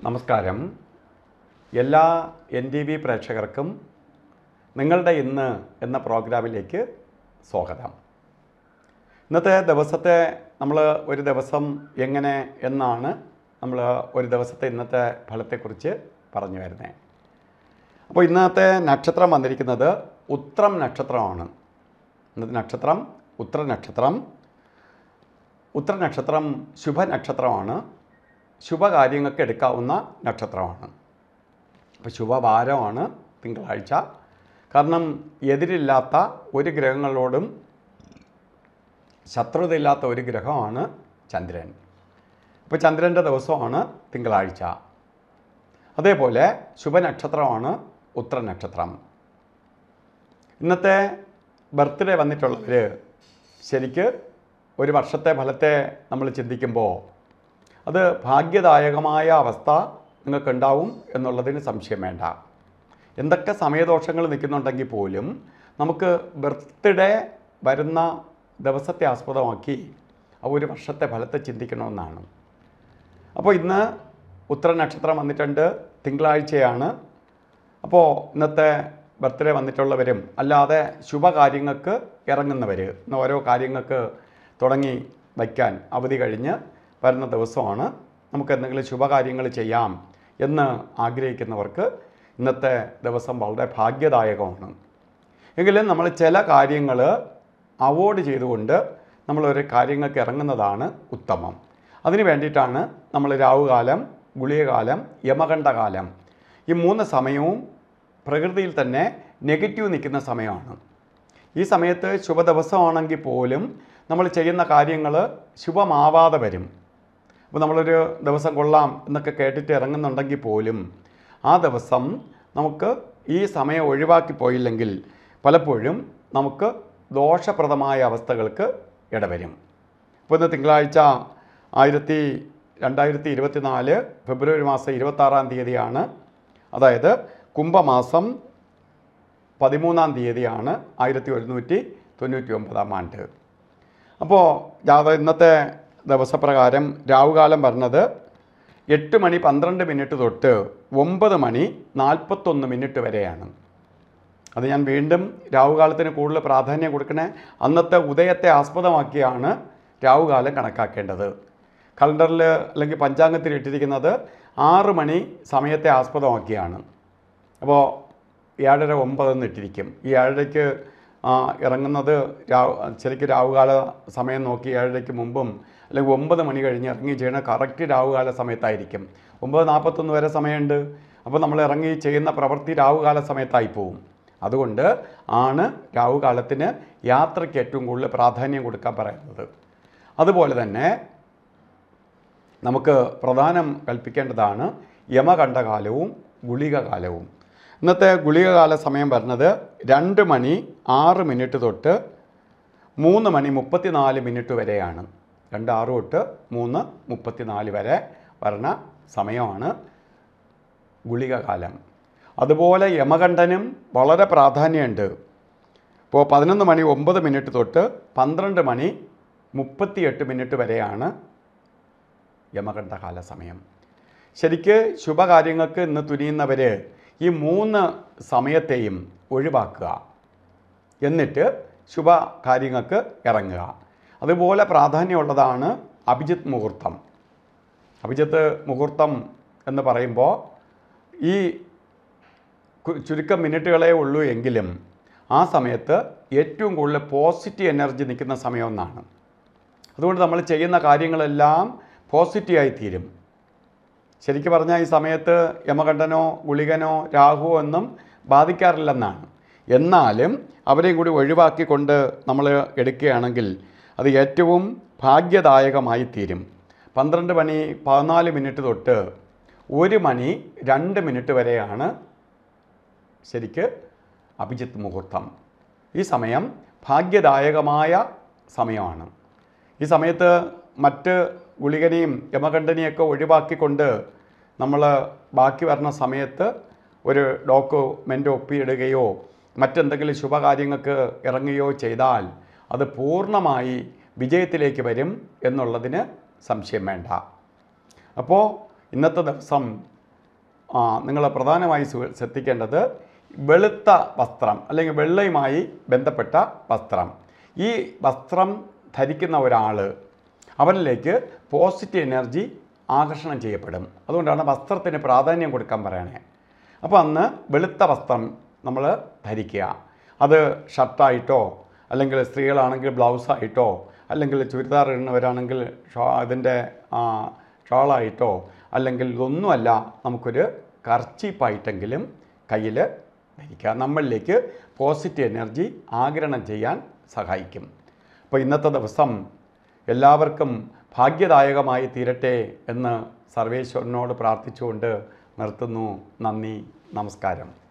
നമസ്കാരം എല്ലാ N T V പ്രേക്ഷകർക്കും നിങ്ങളുടെ ഇന്ന് എന്ന പ്രോഗ്രാമിലേക്ക് സ്വാഗതം ഇന്നത്തെ ദിവസത്തെ നമ്മൾ ഒരു ദിവസം എങ്ങനെ എന്നാണ് നമ്മൾ ഒരു ദിവസത്തെ ഇന്നത്തെ ഫലത്തെക്കുറിച്ച് പറഞ്ഞു വരുന്നത് അപ്പോൾ ഇന്നത്തെ നക്ഷത്രം വന്നിരിക്കുന്നത് ഉത്രം നക്ഷത്രമാണ് ഇന്നത്തെ നക്ഷത്രം ഉത്ര നക്ഷത്രം ഉത്ര നക്ഷത്രം ശുഭനക്ഷത്രമാണ് ശുഭകാര്യങ്ങൾക്ക് എടുക്കാവുന്ന നക്ഷത്രമാണ് അപ്പോൾ ശുഭവാരമാണ് തിങ്കളാഴ്ച കാരണം എതിരില്ലാത്ത ഒരു ഗ്രഹങ്ങളോടും ശത്രുതയില്ലാത്ത ഒരു ഗ്രഹമാണ് ചന്ദ്രൻ അപ്പോൾ ചന്ദ്രൻ്റെ ദിവസമാണ് തിങ്കളാഴ്ച അതേപോലെ ശുഭനക്ഷത്രമാണ് ഉത്ര നക്ഷത്രം ഇന്നത്തെ ബർത്ത്ഡേ വന്നിട്ടുള്ളവർ ശരിക്ക് ഒരു വർഷത്തെ ഫലത്തെ നമ്മൾ ചിന്തിക്കുമ്പോൾ അത് ഭാഗ്യദായകമായ അവസ്ഥ നിങ്ങൾക്കുണ്ടാവും എന്നുള്ളതിന് സംശയം വേണ്ട എന്തൊക്കെ സമയദോഷങ്ങൾ നിൽക്കുന്നുണ്ടെങ്കിൽ പോലും നമുക്ക് ബർത്ത്ഡേ വരുന്ന ദിവസത്തെ ആസ്പദമാക്കി ആ ഒരു വർഷത്തെ ഫലത്തെ ചിന്തിക്കണമെന്നാണ് അപ്പോൾ ഇന്ന് ഉത്തര നക്ഷത്രം വന്നിട്ടുണ്ട് തിങ്കളാഴ്ചയാണ് അപ്പോൾ ഇന്നത്തെ ബർത്ത്ഡേ വന്നിട്ടുള്ളവരും അല്ലാതെ ശുഭകാര്യങ്ങൾക്ക് ഇറങ്ങുന്നവർ ഇന്ന് ഓരോ കാര്യങ്ങൾക്ക് തുടങ്ങി വയ്ക്കാൻ അവധി കഴിഞ്ഞ് വരുന്ന ദിവസമാണ് നമുക്ക് എന്തെങ്കിലും ശുഭകാര്യങ്ങൾ ചെയ്യാം എന്ന് ആഗ്രഹിക്കുന്നവർക്ക് ഇന്നത്തെ ദിവസം വളരെ ഭാഗ്യദായകമാണ് എങ്കിലും നമ്മൾ ചില കാര്യങ്ങൾ അവോയ്ഡ് ചെയ്തുകൊണ്ട് നമ്മളൊരു കാര്യങ്ങൾക്ക് ഇറങ്ങുന്നതാണ് ഉത്തമം അതിന് വേണ്ടിയിട്ടാണ് നമ്മൾ രാവുകാലം ഗുളികകാലം യമകണ്ഠകാലം ഈ മൂന്ന് സമയവും പ്രകൃതിയിൽ തന്നെ നെഗറ്റീവ് നിൽക്കുന്ന സമയമാണ് ഈ സമയത്ത് ശുഭദിവസമാണെങ്കിൽ പോലും നമ്മൾ ചെയ്യുന്ന കാര്യങ്ങൾ ശുഭമാവാതെ വരും അപ്പോൾ നമ്മളൊരു ദിവസം കൊള്ളാം എന്നൊക്കെ കേട്ടിട്ട് ഇറങ്ങുന്നുണ്ടെങ്കിൽ പോലും ആ ദിവസം നമുക്ക് ഈ സമയം ഒഴിവാക്കി പോയില്ലെങ്കിൽ പലപ്പോഴും നമുക്ക് ദോഷപ്രദമായ അവസ്ഥകൾക്ക് ഇടവരും ഇപ്പോൾ ഇന്ന് തിങ്കളാഴ്ച ആയിരത്തി രണ്ടായിരത്തി ഇരുപത്തി നാല് ഫെബ്രുവരി മാസം ഇരുപത്താറാം തീയതിയാണ് അതായത് കുംഭമാസം പതിമൂന്നാം തീയതിയാണ് ആയിരത്തി ഒരുന്നൂറ്റി തൊണ്ണൂറ്റി ഒമ്പതാം ആണ്ട് അപ്പോൾ ജാത ഇന്നത്തെ ദിവസപ്രകാരം രാവുകാലം പറഞ്ഞത് എട്ട് മണി പന്ത്രണ്ട് മിനിറ്റ് തൊട്ട് ഒമ്പത് മണി നാൽപ്പത്തൊന്ന് മിനിറ്റ് വരെയാണ് അത് ഞാൻ വീണ്ടും രാവുകാലത്തിന് കൂടുതൽ പ്രാധാന്യം കൊടുക്കണേ അന്നത്തെ ഉദയത്തെ ആസ്പദമാക്കിയാണ് രാവുകാലം കണക്കാക്കേണ്ടത് കലണ്ടറിൽ അല്ലെങ്കിൽ പഞ്ചാംഗത്തിൽ ഇട്ടിരിക്കുന്നത് ആറ് മണി സമയത്തെ ആസ്പദമാക്കിയാണ് അപ്പോൾ ഏഴര ഒമ്പതെന്ന് ഇട്ടിരിക്കും ഈ ഏഴരയ്ക്ക് ആ, ഇറങ്ങുന്നത് രാവ് ശരിക്കും രാവുകാല സമയം നോക്കി ഏഴരയ്ക്ക് മുമ്പും അല്ലെങ്കിൽ ഒമ്പത് മണി കഴിഞ്ഞ് ഇറങ്ങി ചെയ്യണ കറക്റ്റ് രാവുകാല സമയത്തായിരിക്കും ഒമ്പത് നാൽപ്പത്തൊന്ന് വരെ സമയമുണ്ട് അപ്പോൾ നമ്മൾ ഇറങ്ങി ചെയ്യുന്ന പ്രവൃത്തി രാവുകാല സമയത്തായി പോവും അതുകൊണ്ട് ആണ് രാവുകാലത്തിന് യാത്രയ്ക്ക് ഏറ്റവും കൂടുതൽ പ്രാധാന്യം കൊടുക്കാൻ പറയുന്നത് അതുപോലെ തന്നെ നമുക്ക് പ്രധാനം കൽപ്പിക്കേണ്ടതാണ് യമകണ്ഠകാലവും ഗുളികകാലവും ഇന്നത്തെ ഗുളികകാല സമയം വരുന്നത് രണ്ട് മണി ആറ് മിനിറ്റ് തൊട്ട് മൂന്ന് മണി മുപ്പത്തിനാല് മിനിറ്റ് വരെയാണ് രണ്ട് ആറ് തൊട്ട് മൂന്ന് മുപ്പത്തിനാല് വരെ വരണ സമയമാണ് ഗുളികകാലം അതുപോലെ യമകണ്ഠനും വളരെ പ്രാധാന്യമുണ്ട് ഇപ്പോൾ പതിനൊന്ന് മണി ഒമ്പത് മിനിറ്റ് തൊട്ട് പന്ത്രണ്ട് മണി മുപ്പത്തിയെട്ട് മിനിറ്റ് വരെയാണ് യമകണ്ഠകാല സമയം ശരിക്ക് ശുഭകാര്യങ്ങൾക്ക് ഇന്ന് തുനിയുന്നവർ ഈ മൂന്ന് സമയത്തെയും ഒഴിവാക്കുക എന്നിട്ട് ശുഭകാര്യങ്ങൾക്ക് ഇറങ്ങുക അതുപോലെ പ്രാധാന്യമുള്ളതാണ് അഭിജിത്ത് മുഹൂർത്തം അഭിജിത്ത് മുഹൂർത്തം എന്ന് പറയുമ്പോൾ ഈ കു- ചുരുക്കം മിനിറ്റുകളേ ഉള്ളൂ എങ്കിലും ആ സമയത്ത് ഏറ്റവും കൂടുതൽ പോസിറ്റീവ് എനർജി നിൽക്കുന്ന സമയമെന്നാണ് അതുകൊണ്ട് നമ്മൾ ചെയ്യുന്ന കാര്യങ്ങളെല്ലാം പോസിറ്റീവായി തീരും ശരിക്കും പറഞ്ഞാൽ ഈ സമയത്ത് യമകണ്ഠനോ ഗുളികനോ രാഹുവോ ഒന്നും ബാധിക്കാറില്ലെന്നാണ് എന്നാലും അവരെയും കൂടി ഒഴിവാക്കിക്കൊണ്ട് നമ്മൾ എടുക്കുകയാണെങ്കിൽ അത് ഏറ്റവും ഭാഗ്യദായകമായി തീരും പന്ത്രണ്ട് മണി പതിനാല് മിനിറ്റ് തൊട്ട് ഒരു മണി രണ്ട് മിനിറ്റ് വരെയാണ് ശരിക്ക് അഭിജിത്ത് മുഹൂർത്തം ഈ സമയം ഭാഗ്യദായകമായ സമയമാണ് ഈ സമയത്ത് മറ്റ് ഗുളികനെയും യമകണ്ഠനെയൊക്കെ ഒഴിവാക്കിക്കൊണ്ട് നമ്മൾ ബാക്കി വരുന്ന സമയത്ത് ഒരു ഡോക്യുമെൻ്റ് ഒപ്പിയിടുകയോ മറ്റെന്തെങ്കിലും ശുഭകാര്യങ്ങൾക്ക് ഇറങ്ങുകയോ ചെയ്താൽ അത് പൂർണ്ണമായി വിജയത്തിലേക്ക് വരും എന്നുള്ളതിന് സംശയം വേണ്ട അപ്പോൾ ഇന്നത്തെ ദിവസം നിങ്ങൾ പ്രധാനമായി സു- ശ്രദ്ധിക്കേണ്ടത് വെളുത്ത വസ്ത്രം അല്ലെങ്കിൽ വെള്ളയുമായി ബന്ധപ്പെട്ട വസ്ത്രം ഈ വസ്ത്രം ധരിക്കുന്ന ഒരാൾ അവരിലേക്ക് പോസിറ്റീവ് എനർജി ആകർഷണം ചെയ്യപ്പെടും അതുകൊണ്ടാണ് വസ്ത്രത്തിന് പ്രാധാന്യം കൊടുക്കാൻ പറയണേ അപ്പോൾ അന്ന് വെളുത്ത വസ്ത്രം നമ്മൾ ധരിക്കുക അത് ഷർട്ടായിട്ടോ അല്ലെങ്കിൽ സ്ത്രീകളാണെങ്കിൽ ബ്ലൗസായിട്ടോ അല്ലെങ്കിൽ ചുരിദാർ ഇടുന്നവരാണെങ്കിൽ ഷോ അതിൻ്റെ ഷോളായിട്ടോ അല്ലെങ്കിൽ ഇതൊന്നുമല്ല നമുക്കൊരു കർച്ചീപ്പായിട്ടെങ്കിലും കയ്യിൽ ധരിക്കുക നമ്മളിലേക്ക് പോസിറ്റീവ് എനർജി ആഗിരണം ചെയ്യാൻ സഹായിക്കും അപ്പോൾ ഇന്നത്തെ ദിവസം എല്ലാവർക്കും ഭാഗ്യദായകമായി തീരട്ടെ എന്ന് സർവേശ്വരനോട് പ്രാർത്ഥിച്ചുകൊണ്ട് നിർത്തുന്നു നന്ദി നമസ്കാരം